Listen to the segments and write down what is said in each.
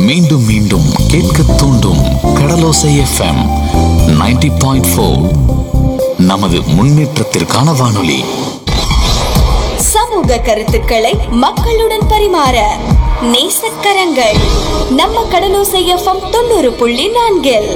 மீண்டும் மீண்டும் கேட்க தூண்டும் கடலோசை எஃப்எம் 90.4 பாயிண்ட் ஃபோர் நமது முன்னேற்றத்திற்கான வானொலி சமூக கருத்துக்களை மக்களுடன் பரிமாற நேசக்கரங்கள் நம்ம கடலோசை எஃப்எம் தொண்ணூறு புள்ளி நான்கில்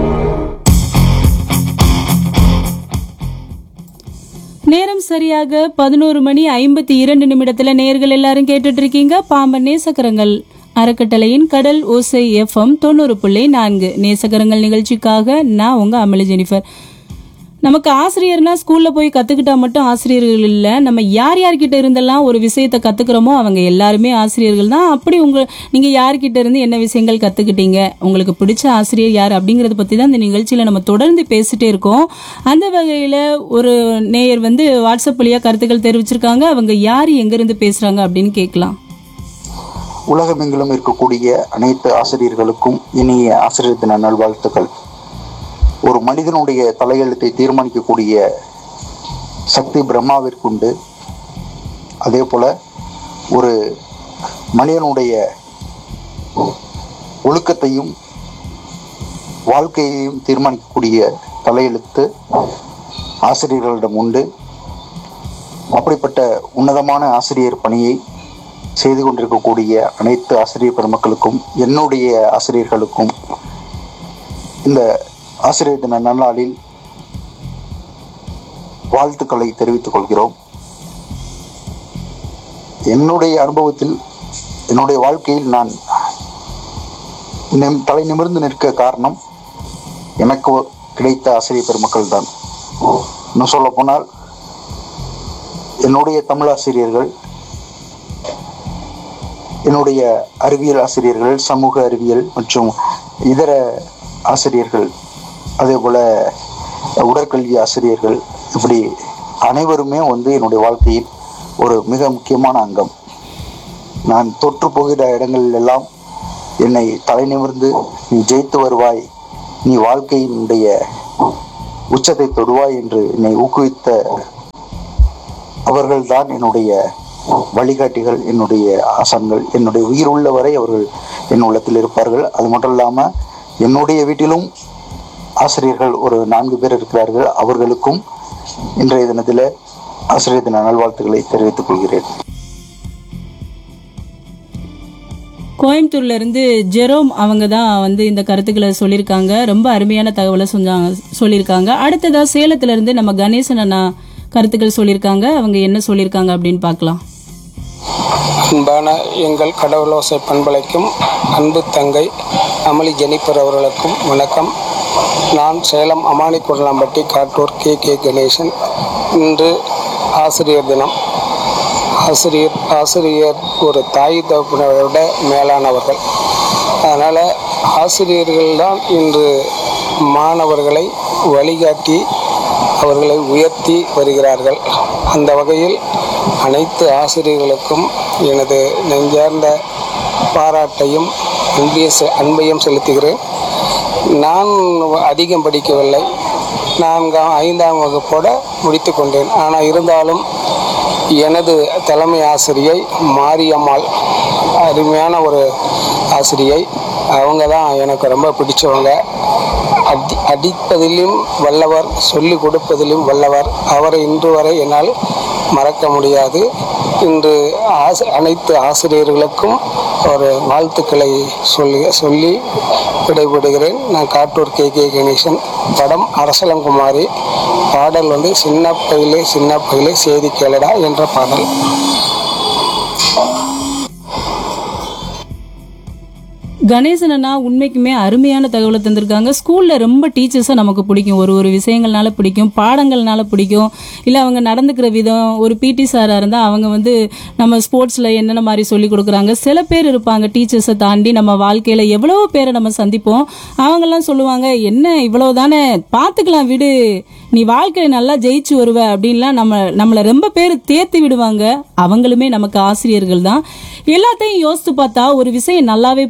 நேரம் சரியாக பதினோரு மணி ஐம்பத்தி இரண்டு நிமிடத்துல நேர்கள் எல்லாரும் கேட்டுட்டு இருக்கீங்க பாம்பன் நேசக்கரங்கள் அறக்கட்டளையின் கடல் ஓசை எஃப்எம் தொண்ணூறு புள்ளி நான்கு நேசக்கரங்கள் நிகழ்ச்சிக்காக நான் உங்க அமளி ஜெனிஃபர் நமக்கு ஆசிரியர்னா ஸ்கூல்ல போய் கத்துக்கிட்டா மட்டும் ஆசிரியர்கள் இல்ல நம்ம யார் யார்கிட்ட இருந்தெல்லாம் ஒரு விஷயத்தை கத்துக்கிறோமோ அவங்க எல்லாருமே ஆசிரியர்கள் தான் அப்படி உங்க நீங்க யார்கிட்ட இருந்து என்ன விஷயங்கள் கத்துக்கிட்டீங்க உங்களுக்கு பிடிச்ச ஆசிரியர் யார் அப்படிங்கறத பத்தி தான் இந்த நிகழ்ச்சியில நம்ம தொடர்ந்து பேசிட்டே இருக்கோம் அந்த வகையில ஒரு நேயர் வந்து வாட்ஸ்அப் வழியா கருத்துக்கள் தெரிவிச்சிருக்காங்க அவங்க யார் எங்க இருந்து பேசுறாங்க அப்படின்னு கேட்கலாம் உலகமெங்கிலும் இருக்கக்கூடிய அனைத்து ஆசிரியர்களுக்கும் இனிய ஆசிரியர் தின நல்வாழ்த்துக்கள் ஒரு மனிதனுடைய தலையெழுத்தை தீர்மானிக்கக்கூடிய சக்தி பிரம்மாவிற்குண்டு அதே போல ஒரு மனிதனுடைய ஒழுக்கத்தையும் வாழ்க்கையையும் தீர்மானிக்கக்கூடிய தலையெழுத்து ஆசிரியர்களிடம் உண்டு அப்படிப்பட்ட உன்னதமான ஆசிரியர் பணியை செய்து கொண்டிருக்கக்கூடிய அனைத்து ஆசிரியர் பெருமக்களுக்கும் என்னுடைய ஆசிரியர்களுக்கும் இந்த ஆசிரியர் தின நன்னாளில் வாழ்த்துக்களை தெரிவித்துக் கொள்கிறோம் என்னுடைய அனுபவத்தில் என்னுடைய வாழ்க்கையில் நான் நிம்- தலை நிமிர்ந்து நிற்க காரணம் எனக்கு கிடைத்த ஆசிரியர் பெருமக்கள் தான் இன்னும் சொல்ல போனால் என்னுடைய தமிழ் ஆசிரியர்கள் என்னுடைய அறிவியல் ஆசிரியர்கள் சமூக அறிவியல் மற்றும் இதர ஆசிரியர்கள் அதே போல உடற்கல்வி ஆசிரியர்கள் இப்படி அனைவருமே வந்து என்னுடைய வாழ்க்கையில் ஒரு மிக முக்கியமான அங்கம் நான் தொற்று போகிற இடங்களில் எல்லாம் என்னை தலை நிமிர்ந்து நீ ஜெயித்து வருவாய் நீ வாழ்க்கையினுடைய உச்சத்தை தொடுவாய் என்று என்னை ஊக்குவித்த அவர்கள்தான் என்னுடைய வழிகாட்டிகள் என்னுடைய ஆசான்கள் என்னுடைய உயிர் உள்ள வரை அவர்கள் என் உள்ளத்தில் இருப்பார்கள் அது மட்டும் இல்லாமல் என்னுடைய வீட்டிலும் ஆசிரியர்கள் ஒரு நான்கு பேர் இருக்கிறார்கள் அவர்களுக்கும் இன்றைய தினத்தில் ஆசிரியர் தின நல்வாழ்த்துக்களை தெரிவித்துக் கொள்கிறேன் கோயம்புத்தூர்ல இருந்து ஜெரோம் அவங்க தான் வந்து இந்த கருத்துக்களை சொல்லியிருக்காங்க ரொம்ப அருமையான தகவலை சொன்னாங்க சொல்லியிருக்காங்க அடுத்ததா சேலத்துல இருந்து நம்ம கணேசன் அண்ணா கருத்துக்கள் சொல்லியிருக்காங்க அவங்க என்ன சொல்லியிருக்காங்க அப்படின்னு பார்க்கலாம் அன்பான எங்கள் கடவுளோசை பண்பலைக்கும் அன்பு தங்கை அமளி ஜெனிஃபர் அவர்களுக்கும் வணக்கம் நான் சேலம் அமானி குடலாம்பட்டி காட்டூர் கே கே கணேசன் இன்று ஆசிரியர் தினம் ஆசிரியர் ஆசிரியர் ஒரு தாய் தகப்பனை விட மேலானவர்கள் அதனால் ஆசிரியர்கள் தான் இன்று மாணவர்களை வழிகாட்டி அவர்களை உயர்த்தி வருகிறார்கள் அந்த வகையில் அனைத்து ஆசிரியர்களுக்கும் எனது நெஞ்சார்ந்த பாராட்டையும் அன்பிய செ- அன்பையும் செலுத்துகிறேன் நான் அதிகம் படிக்கவில்லை நான்காம் ஐந்தாம் வகுப்போட முடித்து கொண்டேன் ஆனால் இருந்தாலும் எனது தலைமை ஆசிரியை மாரியம்மாள் அருமையான ஒரு ஆசிரியை அவங்க தான் எனக்கு ரொம்ப பிடிச்சவங்க அடி அடிப்பதிலும் வல்லவர் சொல்லிக் கொடுப்பதிலும் வல்லவர் அவரை இன்று வரை என்னால் மறக்க முடியாது இன்று ஆச அனைத்து ஆசிரியர்களுக்கும் ஒரு வாழ்த்துக்களை சொல்லி சொல்லி விடைபெறுகிறேன் நான் காட்டூர் கே கே கணேசன் படம் அரசலங்குமாரி பாடல் வந்து சின்ன பையிலே சின்ன பையிலே செய்தி கேளடா என்ற பாடல் கணேசன் அண்ணா உண்மைக்குமே அருமையான தகவலை தந்திருக்காங்க ஸ்கூல்ல ரொம்ப டீச்சர்ஸை நமக்கு பிடிக்கும் ஒரு ஒரு விஷயங்கள்னால பிடிக்கும் பாடங்கள்னால பிடிக்கும் இல்லை அவங்க நடந்துக்கிற விதம் ஒரு பிடி சாராக இருந்தால் அவங்க வந்து நம்ம ஸ்போர்ட்ஸில் என்னென்ன மாதிரி சொல்லி கொடுக்குறாங்க சில பேர் இருப்பாங்க டீச்சர்ஸை தாண்டி நம்ம வாழ்க்கையில் எவ்வளோ பேரை நம்ம சந்திப்போம் அவங்கெல்லாம் சொல்லுவாங்க என்ன இவ்வளோ தானே பார்த்துக்கலாம் விடு நீ வாழ்க்கையில நல்லா ஜெயிச்சு வருவ அப்படின்லாம் நம்ம நம்மளை ரொம்ப பேர் தேத்தி விடுவாங்க அவங்களுமே நமக்கு ஆசிரியர்கள் தான் எல்லாத்தையும் யோசித்து பார்த்தா ஒரு விஷயம் நல்லாவே புரியுது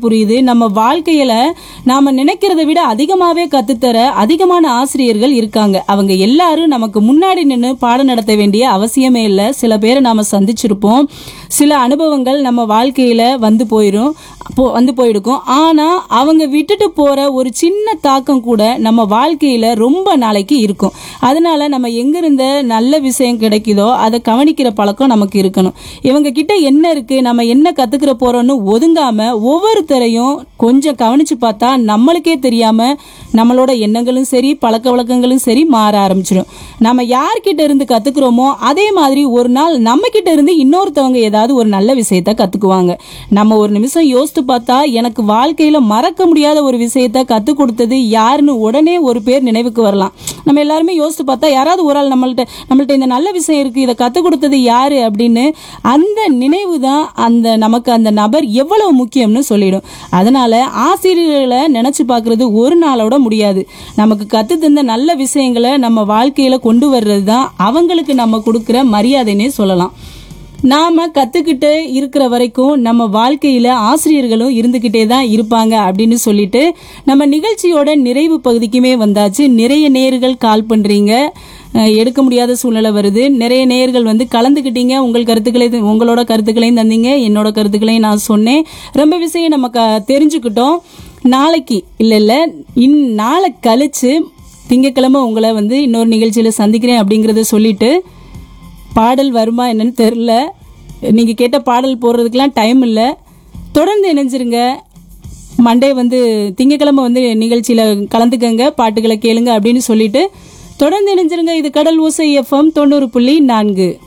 நம்ம வாழ்க்கையில நாம நினைக்கிறத விட அதிகமாவே கத்துத்தர அதிகமான ஆசிரியர்கள் இருக்காங்க அவங்க எல்லாரும் நமக்கு முன்னாடி நின்று பாடம் நடத்த வேண்டிய அவசியமே இல்லை சில பேரை நாம சந்திச்சிருப்போம் சில அனுபவங்கள் நம்ம வாழ்க்கையில வந்து போயிடும் போ வந்து போயிடுக்கும் ஆனா அவங்க விட்டுட்டு போற ஒரு சின்ன தாக்கம் கூட நம்ம வாழ்க்கையில ரொம்ப நாளைக்கு இருக்கும் அதனால நம்ம எங்கிருந்த நல்ல விஷயம் கிடைக்குதோ அதை கவனிக்கிற பழக்கம் நமக்கு இருக்கணும் இவங்க கிட்ட என்ன இருக்கு நம்ம என்ன கத்துக்கிற போறோம்னு ஒதுங்காம ஒவ்வொருத்தரையும் கொஞ்சம் கவனிச்சு பார்த்தா நம்மளுக்கே தெரியாம நம்மளோட எண்ணங்களும் சரி பழக்க வழக்கங்களும் சரி மாற ஆரம்பிச்சிடும் நம்ம யார்கிட்ட இருந்து கத்துக்கிறோமோ அதே மாதிரி ஒரு நாள் நம்ம கிட்ட இருந்து இன்னொருத்தவங்க ஏதாவது ஒரு நல்ல விஷயத்த கத்துக்குவாங்க நம்ம ஒரு நிமிஷம் யோசித்து பார்த்தா எனக்கு வாழ்க்கையில மறக்க முடியாத ஒரு விஷயத்த கத்து கொடுத்தது யாருன்னு உடனே ஒரு பேர் நினைவுக்கு வரலாம் நம்ம எல்லாருமே யோசித்து பார்த்தா யாராவது ஒரு ஆள் நம்மள்ட்ட நம்மள்ட்ட இந்த நல்ல விஷயம் இருக்கு இதை கத்து கொடுத்தது யாரு அப்படின்னு அந்த நினைவு தான் அந்த நமக்கு அந்த நபர் எவ்வளவு முக்கியம்னு சொல்லிடும் அதனால ஆசிரியர்களை நினைச்சு பார்க்கிறது ஒரு நாளோட முடியாது நமக்கு கத்து தந்த நல்ல விஷயங்களை நம்ம வாழ்க்கையில கொண்டு வர்றது தான் அவங்களுக்கு நம்ம கொடுக்கிற மரியாதைன்னே சொல்லலாம் நாம கத்துக்கிட்டு இருக்கிற வரைக்கும் நம்ம வாழ்க்கையில ஆசிரியர்களும் இருந்துகிட்டே தான் இருப்பாங்க அப்படின்னு சொல்லிட்டு நம்ம நிகழ்ச்சியோட நிறைவு பகுதிக்குமே வந்தாச்சு நிறைய நேர்கள் கால் பண்றீங்க அஹ் எடுக்க முடியாத சூழ்நிலை வருது நிறைய நேயர்கள் வந்து கலந்துக்கிட்டீங்க உங்கள் கருத்துக்களை உங்களோட கருத்துக்களையும் தந்தீங்க என்னோட கருத்துக்களையும் நான் சொன்னேன் ரொம்ப விஷயம் நம்ம க- தெரிஞ்சுக்கிட்டோம் நாளைக்கு இல்லை இல்லை இன் நாளை கழிச்சு திங்கக்கிழமை உங்களை வந்து இன்னொரு நிகழ்ச்சியில சந்திக்கிறேன் அப்படிங்கறத சொல்லிட்டு பாடல் வருமா என்னன்னு தெரில நீங்கள் கேட்ட பாடல் போடுறதுக்கெலாம் டைம் இல்லை தொடர்ந்து இணைஞ்சிருங்க மண்டே வந்து திங்கக்கிழமை வந்து நிகழ்ச்சியில் கலந்துக்கங்க பாட்டுகளை கேளுங்க அப்படின்னு சொல்லிட்டு தொடர்ந்து இணைஞ்சிருங்க இது கடல் ஓசை எஃப்எம் தொண்ணூறு புள்ளி நான்கு